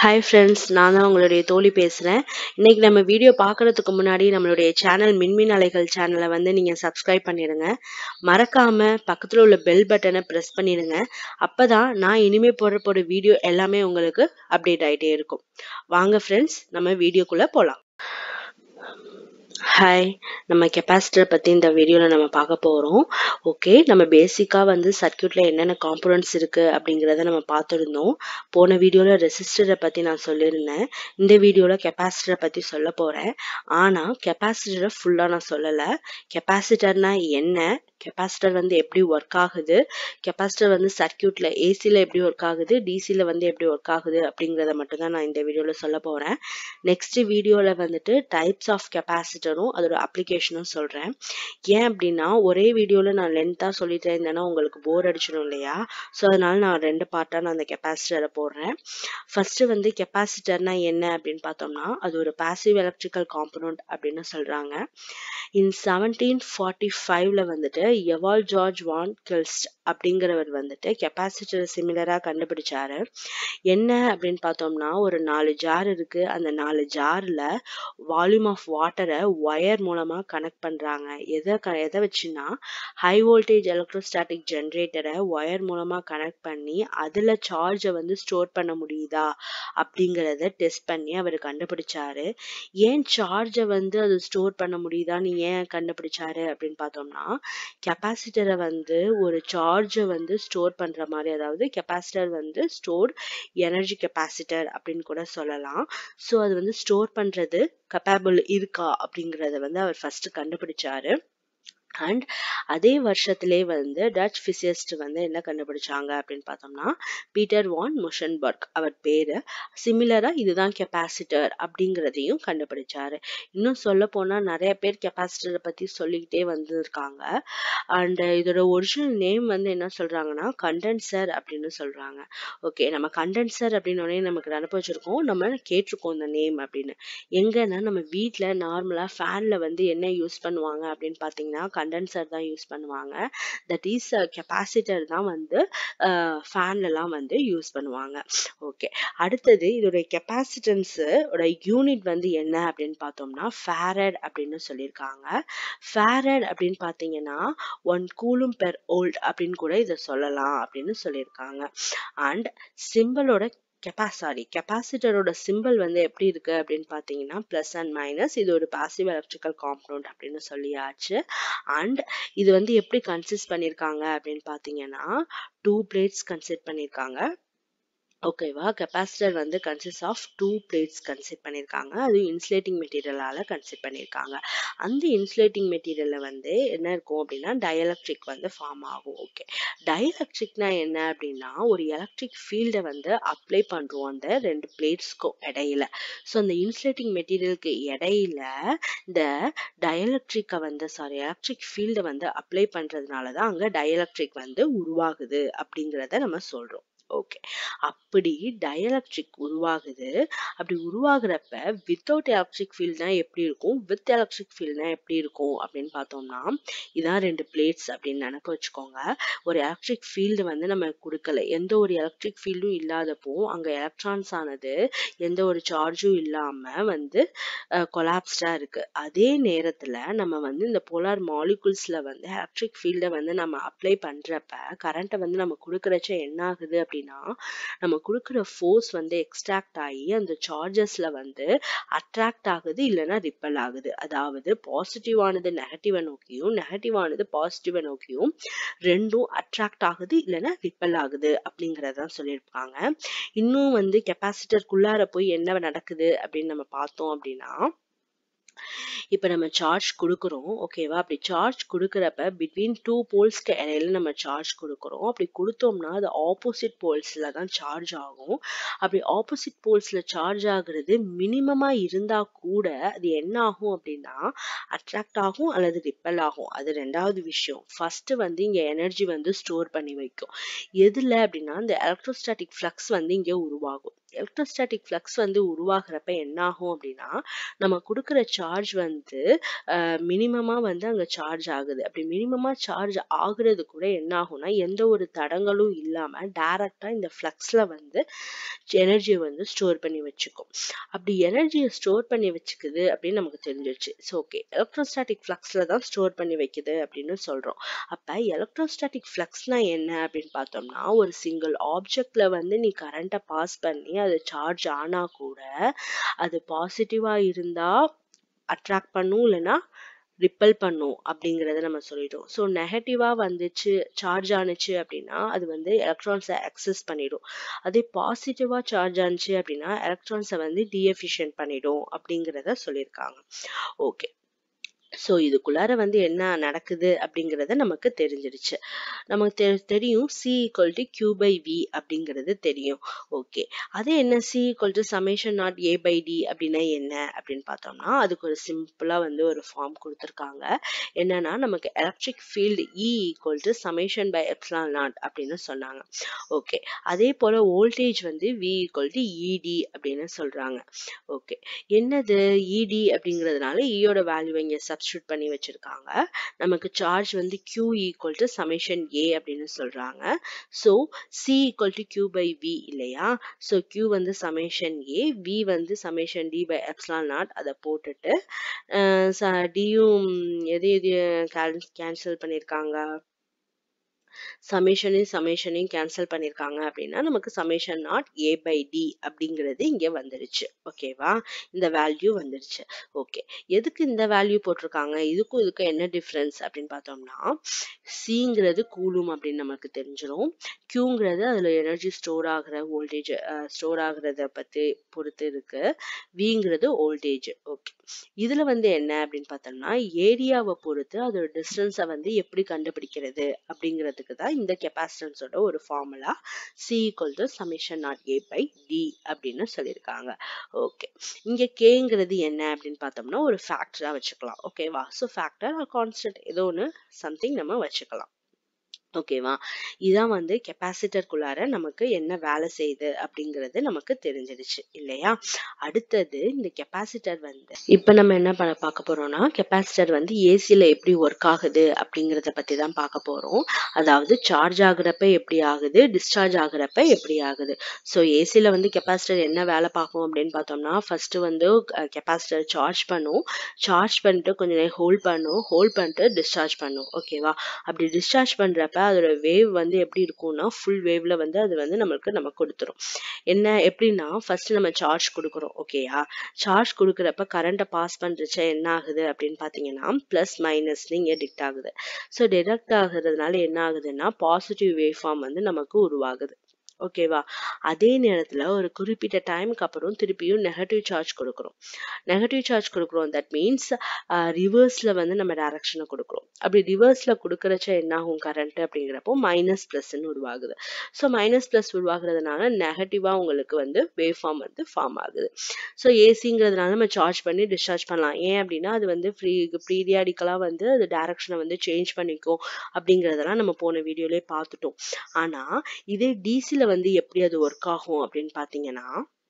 hi friends நான் தான் உங்களுடைய தோழி பேசுகிறேன் இன்னைக்கு நம்ம வீடியோ பார்க்குறதுக்கு முன்னாடி நம்மளுடைய சேனல் மின்மின் அலைகள் சேனலை வந்து நீங்கள் சப்ஸ்கிரைப் பண்ணிடுங்க மறக்காமல் பக்கத்தில் உள்ள பெல் பட்டனை ப்ரெஸ் பண்ணிடுங்க அப்போ தான் நான் இனிமேல் போடுற போகிற வீடியோ எல்லாமே உங்களுக்கு அப்டேட் ஆகிட்டே இருக்கும் வாங்க ஃப்ரெண்ட்ஸ் நம்ம வீடியோக்குள்ளே போகலாம் ஹாய் நம்ம கெப்பாசிட்டர் பற்றி இந்த வீடியோவில் நம்ம பார்க்க போகிறோம் ஓகே நம்ம பேசிக்காக வந்து சர்க்கியூட்டில் என்னென்ன காம்பனன்ட்ஸ் இருக்குது அப்படிங்கிறத நம்ம பார்த்துருந்தோம் போன வீடியோவில் ரெசிஸ்டரை பற்றி நான் சொல்லியிருந்தேன் இந்த வீடியோவில் கெப்பாசிட்டரை பற்றி சொல்ல போகிறேன் ஆனால் கெப்பாசிட்டரை ஃபுல்லாக நான் சொல்லலை கெப்பாசிட்டர்னா என்ன கெப்பாசிட்டர் வந்து எப்படி ஒர்க் ஆகுது கெப்பாசிட்டர் வந்து சர்க்கியூட்டில் ஏசியில் எப்படி ஒர்க் ஆகுது டிசியில் வந்து எப்படி ஒர்க் ஆகுது அப்படிங்கிறத மட்டும் தான் நான் இந்த வீடியோவில் சொல்ல போகிறேன் நெக்ஸ்ட் வீடியோவில் வந்துட்டு டைப்ஸ் ஆஃப் கெப்பாசிட்டரும் அதோட அப்ளிகேஷனும் சொல்கிறேன் ஏன் அப்படின்னா ஒரே வீடியோவில் நான் லென்த்தாக சொல்லிட்டு இருந்தேன்னா உங்களுக்கு போர் அடிச்சிடும் இல்லையா ஸோ அதனால நான் ரெண்டு பார்ட்டாக நான் அந்த கெப்பாசிட்டரை போடுறேன் ஃபர்ஸ்ட் வந்து கெப்பாசிட்டர்னா என்ன அப்படின்னு பார்த்தோம்னா அது ஒரு பாசிவ் எலக்ட்ரிக்கல் காம்பனண்ட் அப்படின்னு சொல்கிறாங்க இன் செவன்டீன் ஃபார்ட்டி ஃபைவ்ல வந்துட்டு எவால் ஜார்ஜ் வான் கில்ஸ்ட் அப்படிங்கிறவர் வந்துட்டு கெப்பாசிட்டர் சிமிலராக கண்டுபிடிச்சாரு என்ன அப்படின்னு பார்த்தோம்னா ஒரு நாலு ஜார் இருக்கு அந்த நாலு ஜாரில் வால்யூம் ஆஃப் வாட்டரை ஒயர் மூலமாக கனெக்ட் பண்ணுறாங்க எதை க எதை வச்சுன்னா ஹை வோல்டேஜ் எலக்ட்ரோஸ்டாட்டிக் ஜென்ரேட்டரை ஒயர் மூலமாக கனெக்ட் பண்ணி அதில் சார்ஜை வந்து ஸ்டோர் பண்ண முடியுதா அப்படிங்கிறத டெஸ்ட் பண்ணி அவர் கண்டுபிடிச்சாரு ஏன் சார்ஜை வந்து அது ஸ்டோர் பண்ண முடியுதான்னு ஏன் கண்டுபிடிச்சாரு அப்படின்னு பார்த்தோம்னா கெப்பாசிட்டரை வந்து ஒரு சார்ஜை வந்து ஸ்டோர் பண்ணுற மாதிரி அதாவது கெப்பாசிட்டர் வந்து ஸ்டோர் எனர்ஜி கெப்பாசிட்டர் அப்படின்னு கூட சொல்லலாம் ஸோ அது வந்து ஸ்டோர் பண்ணுறது கப்பேபிள் இருக்கா அப்படிங்கிறத வந்து அவர் ஃபர்ஸ்ட் கண்டுபிடிச்சாரு அண்ட் அதே வருஷத்திலே வந்து டச் பிசியஸ்ட் வந்து என்ன கண்டுபிடிச்சாங்க அப்படின்னு பார்த்தோம்னா பீட்டர் வான் முஷன்பர்க் அவர் பேரு சிமிலரா இதுதான் கெப்பாசிட்டர் அப்படிங்கிறதையும் கண்டுபிடிச்சாரு இன்னும் சொல்ல போனா நிறைய பேர் கெப்பாசிட்டரை பத்தி சொல்லிக்கிட்டே வந்திருக்காங்க அண்ட் இதோட ஒரிஜினல் நேம் வந்து என்ன சொல்றாங்கன்னா கண்டென்சர் அப்படின்னு சொல்றாங்க ஓகே நம்ம கண்டென்சர் அப்படின்னு நமக்கு நினப்பு வச்சிருக்கோம் நம்ம கேட்டிருக்கோம் இந்த நேம் அப்படின்னு எங்கன்னா நம்ம வீட்டில் நார்மலாக ஃபேனில் வந்து என்ன யூஸ் பண்ணுவாங்க அப்படின்னு பார்த்தீங்கன்னா கண்டென்சர் தான் யூஸ் பண்ணுவாங்க தட் இஸ் கெப்பாசிட்டர் தான் வந்து ஃபேன்லலாம் வந்து யூஸ் பண்ணுவாங்க ஓகே அடுத்தது இதோடைய கெப்பாசிட்டன்ஸோட யூனிட் வந்து என்ன அப்படின்னு பார்த்தோம்னா ஃபேரட் அப்படின்னு சொல்லியிருக்காங்க ஃபேரட் அப்படின்னு பார்த்தீங்கன்னா ஒன் கூலும் பெர் ஓல்ட் அப்படின்னு கூட இதை சொல்லலாம் அப்படின்னு சொல்லியிருக்காங்க அண்ட் சிம்பிளோட கெப்பா சாரி கெப்பாசிட்டரோட சிம்பிள் வந்து எப்படி இருக்கு அப்படின்னு பார்த்தீங்கன்னா ப்ளஸ் அண்ட் மைனஸ் இது ஒரு பாசிவ் எலக்ட்ரிக்கல் காம்பனண்ட் அப்படின்னு சொல்லியாச்சு அண்ட் இது வந்து எப்படி கன்சிஸ்ட் பண்ணியிருக்காங்க அப்படின்னு பார்த்தீங்கன்னா டூ பிளேட்ஸ் கன்சிட் பண்ணியிருக்காங்க ஓகேவா கெப்பாசிட்டர் வந்து consist of two plates consist பண்ணியிருக்காங்க அது இன்சுலேட்டிங் மெட்டீரியலால் கன்சிட் பண்ணியிருக்காங்க அந்த இன்சுலேட்டிங் மெட்டீரியலில் வந்து என்ன இருக்கும் அப்படின்னா டயலக்ட்ரிக் வந்து ஃபார்ம் ஆகும் ஓகே டயலக்ட்ரிக்னா என்ன அப்படின்னா ஒரு எலக்ட்ரிக் ஃபீல்டை வந்து அப்ளை பண்ணுறோம் அந்த ரெண்டு பிளேட்ஸ்க்கும் இடையில ஸோ அந்த இன்சுலேட்டிங் மெட்டீரியலுக்கு இடையில இந்த டயலக்ட்ரிக்கை வந்து சாரி எலக்ட்ரிக் ஃபீல்டை வந்து அப்ளை பண்ணுறதுனால தான் அங்கே டயலக்ட்ரிக் வந்து உருவாகுது அப்படிங்கிறத நம்ம சொல்கிறோம் ஓகே அப்படி டயலக்ட்ரிக் உருவாகுது அப்படி உருவாகிறப்ப வித்தவுட் எலக்ட்ரிக் ஃபீல்ட்னா எப்படி இருக்கும் வித் எலக்ட்ரிக் ஃபீல்ட்னா எப்படி இருக்கும் அப்படின்னு பார்த்தோம்னா இதான் ரெண்டு பிளேட்ஸ் அப்படின்னு நினைக்க வச்சுக்கோங்க ஒரு எலக்ட்ரிக் ஃபீல்டு வந்து நம்ம கொடுக்கல எந்த ஒரு எலக்ட்ரிக் ஃபீல்டும் இல்லாதப்போ அங்கே எலக்ட்ரான்ஸ் ஆனது எந்த ஒரு சார்ஜும் இல்லாமல் வந்து கொலாப்ஸ்டாக இருக்கு அதே நேரத்தில் நம்ம வந்து இந்த போலார் மாலிகுல்ஸில் வந்து எலக்ட்ரிக் ஃபீல்டை வந்து நம்ம அப்ளை பண்ணுறப்ப கரண்ட்டை வந்து நம்ம கொடுக்குறச்ச என்ன ஆகுது அப்படின்னா நம்ம கொடுக்குற ஃபோர்ஸ் வந்து எக்ஸ்ட்ராக்ட் ஆகி அந்த சார்ஜஸ்ல வந்து அட்ராக்ட் ஆகுது இல்லைன்னா ரிப்பல் ஆகுது அதாவது பாசிட்டிவானது நெகட்டிவை நோக்கியும் நெகட்டிவானது பாசிட்டிவை நோக்கியும் ரெண்டும் அட்ராக்ட் ஆகுது இல்லைன்னா ரிப்பல் ஆகுது அப்படிங்கிறதான் சொல்லியிருப்பாங்க இன்னும் வந்து கெப்பாசிட்டருக்குள்ளார போய் என்ன நடக்குது அப்படின்னு நம்ம பார்த்தோம் அப்படின்னா இப்போ நம்ம சார்ஜ் கொடுக்குறோம் ஓகேவா அப்படி சார்ஜ் கொடுக்குறப்ப பிட்வீன் டூ போல்ஸ்க்கு இடையில நம்ம சார்ஜ் கொடுக்குறோம் அப்படி கொடுத்தோம்னா அது ஆப்போசிட் போல்ஸில் தான் சார்ஜ் ஆகும் அப்படி ஆப்போசிட் போல்ஸில் சார்ஜ் ஆகுறது மினிமமாக இருந்தால் கூட அது என்ன ஆகும் அப்படின்னா அட்ராக்ட் ஆகும் அல்லது ரிப்பல் ஆகும் அது ரெண்டாவது விஷயம் ஃபர்ஸ்ட் வந்து இங்கே எனர்ஜி வந்து ஸ்டோர் பண்ணி வைக்கும் எதில் அப்படின்னா இந்த எலக்ட்ரோஸ்டாட்டிக் ஃப்ளக்ஸ் வந்து இங்கே உருவாகும் எலக்ட்ரோஸ்டாட்டிக் ஃப்ளக்ஸ் வந்து உருவாகிறப்ப என்ன ஆகும் அப்படின்னா நம்ம கொடுக்குற சார்ஜ் வந்து மினிமமாக வந்து அங்கே சார்ஜ் ஆகுது அப்படி மினிமமாக சார்ஜ் ஆகுறது கூட என்ன ஆகும்னா எந்த ஒரு தடங்களும் இல்லாமல் டைரக்டாக இந்த ஃப்ளக்ஸில் வந்து எனர்ஜியை வந்து ஸ்டோர் பண்ணி வச்சுக்கும் அப்படி எனர்ஜியை ஸ்டோர் பண்ணி வச்சுக்குது அப்படின்னு நமக்கு தெரிஞ்சிருச்சு ஸோ ஓகே எலக்ட்ரோஸ்டாட்டிக் ஃப்ளக்ஸில் தான் ஸ்டோர் பண்ணி வைக்குது அப்படின்னு சொல்கிறோம் அப்போ எலக்ட்ரோஸ்டாட்டிக் ஃப்ளக்ஸ்னா என்ன அப்படின்னு பார்த்தோம்னா ஒரு சிங்கிள் ஆப்ஜெக்ட்ல வந்து நீ கரண்ட்டை பாஸ் பண்ணி அது சார்ஜ் ஆனா கூட அது பாசிட்டிவா இருந்தா அட்ராக்ட் பண்ணும் இல்லைன்னா ரிப்பல் பண்ணும் அப்படிங்கிறத நம்ம சொல்லிட்டோம் ஸோ நெகட்டிவாக வந்துச்சு சார்ஜ் ஆனுச்சு அப்படின்னா அது வந்து எலக்ட்ரான்ஸை அக்சஸ் பண்ணிடும் அதே பாசிட்டிவாக சார்ஜ் ஆனுச்சு அப்படின்னா எலக்ட்ரான்ஸை வந்து டிஎஃபிஷியன்ட் பண்ணிடும் அப்படிங்கிறத சொல்லியிருக்காங்க ஓகே ஸோ இதுக்குள்ளார வந்து என்ன நடக்குது அப்படிங்கிறத நமக்கு தெரிஞ்சிருச்சு நமக்கு தெ தெரியும் C equal to Q by V அப்படிங்கிறது தெரியும் ஓகே அதே என்ன C equal to summation naught A by D அப்படின்னா என்ன அப்படின்னு பார்த்தோம்னா அதுக்கு ஒரு சிம்பிளாக வந்து ஒரு ஃபார்ம் கொடுத்துருக்காங்க என்னன்னா நமக்கு electric field E equal to summation by epsilon naught அப்படின்னு சொன்னாங்க ஓகே அதே போல் வோல்டேஜ் வந்து வி ஈக்குவல் டு இடி அப்படின்னு சொல்கிறாங்க ஓகே என்னது இடி அப்படிங்கிறதுனால ஈயோட வேல்யூ இங்கே சப்ஸ்டியூட் பண்ணி வச்சிருக்காங்க நமக்கு சார்ஜ் வந்து Q equal to summation A அப்படின்னு சொல்றாங்க so C equal to Q by V இல்லையா ஸோ Q வந்து சமேஷன் ஏ வி வந்து summation D by epsilon naught அதை போட்டுட்டு டியும் எது எது கேன்சல் பண்ணியிருக்காங்க சமேஷனையும் சமேஷனையும் கேன்சல் பண்ணியிருக்காங்க அப்படின்னா நமக்கு summation naught A by D அப்படிங்கிறது இங்கே வந்துருச்சு ஓகேவா இந்த வேல்யூ வந்துருச்சு ஓகே எதுக்கு இந்த வேல்யூ போட்டிருக்காங்க இதுக்கும் இதுக்கும் என்ன டிஃப்ரென்ஸ் அப்படின்னு பார்த்தோம்னா சிங்கிறது கூலும் அப்படின்னு நமக்கு தெரிஞ்சிடும் கியூங்கிறது அதில் எனர்ஜி ஸ்டோர் ஆகிற வோல்டேஜ் ஸ்டோர் ஆகுறத பற்றி பொறுத்து இருக்கு விங்கிறது வோல்டேஜ் ஓகே இதில் வந்து என்ன அப்படின்னு பார்த்தோம்னா ஏரியாவை பொறுத்து அதோட டிஸ்டன்ஸை வந்து எப்படி கண்டுபிடிக்கிறது அப்படிங்கிறதுக்கு தான் இந்த கெப்பாசிட்டன்ஸோட ஒரு formula C equal to summation naught A by D அப்படின்னு சொல்லியிருக்காங்க ஓகே இங்கே கேங்கிறது என்ன அப்படின்னு பார்த்தோம்னா ஒரு ஃபேக்டராக வச்சுக்கலாம் ஓகேவா ஸோ ஃபேக்டர் கான்ஸ்டன்ட் ஏதோ ஒன்று சம்திங் நம்ம வச்சுக்கலாம் ஓகேவா இதான் வந்து கெப்பாசிட்டருக்குள்ளார நமக்கு என்ன வேலை செய்யுது அப்படிங்கிறது நமக்கு தெரிஞ்சிடுச்சு இல்லையா அடுத்தது இந்த கெப்பாசிட்டர் வந்து இப்போ நம்ம என்ன பண்ண பார்க்க போறோம்னா கெப்பாசிட்டர் வந்து ஏசியில் எப்படி ஒர்க் ஆகுது அப்படிங்கிறத பற்றி தான் பார்க்க போகிறோம் அதாவது சார்ஜ் ஆகுறப்ப எப்படி ஆகுது டிஸ்சார்ஜ் ஆகுறப்ப எப்படி ஆகுது ஸோ ஏசியில் வந்து கெப்பாசிட்டர் என்ன வேலை பார்க்கும் அப்படின்னு பார்த்தோம்னா ஃபர்ஸ்ட் வந்து கெப்பாசிட்டர் சார்ஜ் பண்ணும் சார்ஜ் பண்ணிட்டு கொஞ்ச நேரம் ஹோல்ட் பண்ணும் ஹோல்ட் பண்ணிட்டு டிஸ்சார்ஜ் பண்ணும் ஓகேவா அப்படி டிஸ்சார்ஜ் பண்ணுறப்ப அதோட வேவ் வந்து எப்படி இருக்கும்னா ஃபுல் வேவ்ல வந்து அது வந்து நம்மளுக்கு நம்ம கொடுத்துரும் என்ன எப்படின்னா ஃபர்ஸ்ட் நம்ம சார்ஜ் கொடுக்குறோம் ஓகேயா சார்ஜ் கொடுக்குறப்ப கரண்ட்டை பாஸ் பண்ணுறச்ச என்ன ஆகுது அப்படின்னு பார்த்தீங்கன்னா ப்ளஸ் மைனஸ் இங்கே டிக்ட் ஆகுது ஸோ டிடக்ட் ஆகுறதுனால என்ன ஆகுதுன்னா பாசிட்டிவ் வேவ் ஃபார்ம் வந்து நமக்கு உருவாகுது ஓகேவா அதே நேரத்தில் ஒரு குறிப்பிட்ட டைமுக்கு அப்புறம் திருப்பியும் நெகட்டிவ் சார்ஜ் கொடுக்குறோம் நெகட்டிவ் சார்ஜ் கொடுக்குறோம் தட் மீன்ஸ் ரிவர்ஸில் வந்து நம்ம டைரக்ஷனை கொடுக்குறோம் அப்படி ரிவர்ஸில் கொடுக்குறச்ச என்ன ஆகும் கரண்ட் அப்படிங்கிறப்போ மைனஸ் ப்ளஸ்ன்னு உருவாகுது ஸோ மைனஸ் ப்ளஸ் உருவாகுறதுனால நெகட்டிவாக உங்களுக்கு வந்து வேவ் ஃபார்ம் வந்து ஃபார்ம் ஆகுது ஸோ ஏசிங்கிறதுனால நம்ம சார்ஜ் பண்ணி டிஸ்சார்ஜ் பண்ணலாம் ஏன் அப்படின்னா அது வந்து ஃப்ரீ பீரியாடிக்கலாக வந்து அது டைரக்ஷனை வந்து சேஞ்ச் பண்ணிக்கும் அப்படிங்கிறதெல்லாம் நம்ம போன வீடியோலேயே பார்த்துட்டோம் ஆனால் இதே டிசியில் வந்து எப்படி அது ஒர்க் ஆகும் அப்படின்னு பார்த்தீங்கன்னா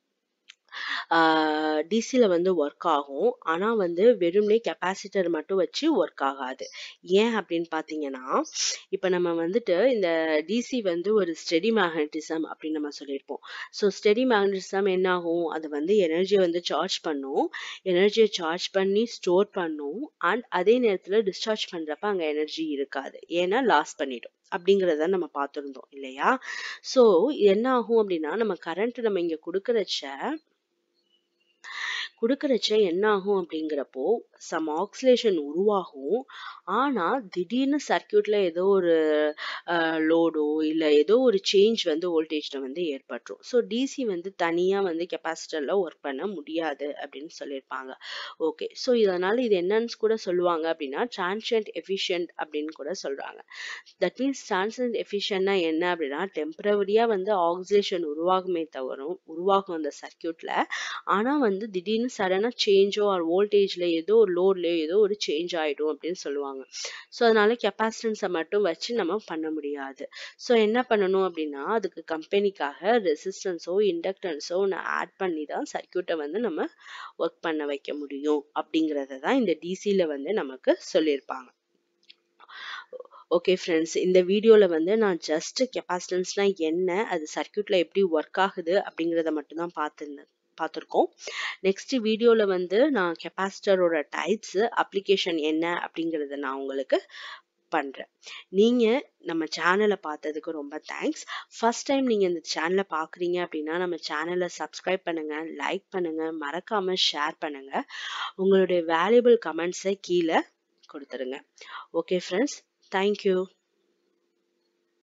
டிசியில் வந்து ஒர்க் ஆகும் ஆனால் வந்து வெறும்னே கெப்பாசிட்டர் மட்டும் வச்சு ஒர்க் ஆகாது ஏன் அப்படின்னு பார்த்தீங்கன்னா இப்போ நம்ம வந்துட்டு இந்த டிசி வந்து ஒரு ஸ்டெடி மேக்னட்டிசம் அப்படின்னு நம்ம சொல்லியிருப்போம் ஸோ ஸ்டெடி மேக்னட்டிசம் என்ன ஆகும் அது வந்து எனர்ஜியை வந்து சார்ஜ் பண்ணும் எனர்ஜியை சார்ஜ் பண்ணி ஸ்டோர் பண்ணும் அண்ட் அதே நேரத்தில் டிஸ்சார்ஜ் பண்ணுறப்ப அங்கே எனர்ஜி இருக்காது ஏன்னா லாஸ் பண்ணிடும் அப்படிங்கிறத நம்ம பார்த்துருந்தோம் இல்லையா ஸோ என்ன ஆகும் அப்படின்னா நம்ம கரண்ட் நம்ம இங்கே கொடுக்குறச்ச கொடுக்குறச்ச என்ன ஆகும் அப்படிங்கிறப்போ சம் ஆக்சிலேஷன் உருவாகும் ஆனால் திடீர்னு சர்க்கியூட்டில் ஏதோ ஒரு லோடோ இல்லை ஏதோ ஒரு சேஞ்ச் வந்து வோல்டேஜில் வந்து ஏற்பட்டுரும் ஸோ டிசி வந்து தனியாக வந்து கெப்பாசிட்டரில் ஒர்க் பண்ண முடியாது அப்படின்னு சொல்லியிருப்பாங்க ஓகே ஸோ இதனால் இது என்னன்னு கூட சொல்லுவாங்க அப்படின்னா டிரான்ஷியன்ட் எஃபிஷியன்ட் அப்படின்னு கூட சொல்கிறாங்க தட் மீன்ஸ் டிரான்ஷியன்ட் எஃபிஷியன்ட்னா என்ன அப்படின்னா டெம்பரவரியாக வந்து ஆக்சிலேஷன் உருவாகுமே தவிர உருவாகும் அந்த சர்க்கியூட்டில் ஆனால் வந்து திடீர்னு திடீர்னு சடனாக சேஞ்சோ ஆர் வோல்டேஜில் ஏதோ ஒரு லோட்லேயோ ஏதோ ஒரு சேஞ்ச் ஆகிடும் அப்படின்னு சொல்லுவாங்க ஸோ அதனால கெப்பாசிட்டன்ஸை மட்டும் வச்சு நம்ம பண்ண முடியாது ஸோ என்ன பண்ணணும் அப்படின்னா அதுக்கு கம்பெனிக்காக ரெசிஸ்டன்ஸோ இண்டக்டன்ஸோ ஒன்று ஆட் பண்ணி தான் சர்க்கியூட்டை வந்து நம்ம ஒர்க் பண்ண வைக்க முடியும் அப்படிங்கிறத தான் இந்த டிசியில் வந்து நமக்கு சொல்லியிருப்பாங்க ஓகே ஃப்ரெண்ட்ஸ் இந்த வீடியோவில் வந்து நான் ஜஸ்ட் கெப்பாசிட்டன்ஸ்னால் என்ன அது சர்க்கியூட்டில் எப்படி ஒர்க் ஆகுது அப்படிங்கிறத மட்டும்தான் பார்த்துருந்தேன் பார்த்துருக்கோம் நெக்ஸ்ட் வீடியோவில் வந்து நான் கெப்பாசிட்டரோட டைப்ஸு அப்ளிகேஷன் என்ன அப்படிங்கிறத நான் உங்களுக்கு பண்ணுறேன் நீங்கள் நம்ம சேனலை பார்த்ததுக்கு ரொம்ப தேங்க்ஸ் ஃபர்ஸ்ட் டைம் நீங்கள் இந்த சேனலை பார்க்குறீங்க அப்படின்னா நம்ம சேனலை சப்ஸ்கிரைப் பண்ணுங்கள் லைக் பண்ணுங்கள் மறக்காமல் ஷேர் பண்ணுங்கள் உங்களுடைய வேல்யூபிள் கமெண்ட்ஸை கீழே கொடுத்துருங்க ஓகே ஃப்ரெண்ட்ஸ் தேங்க்யூ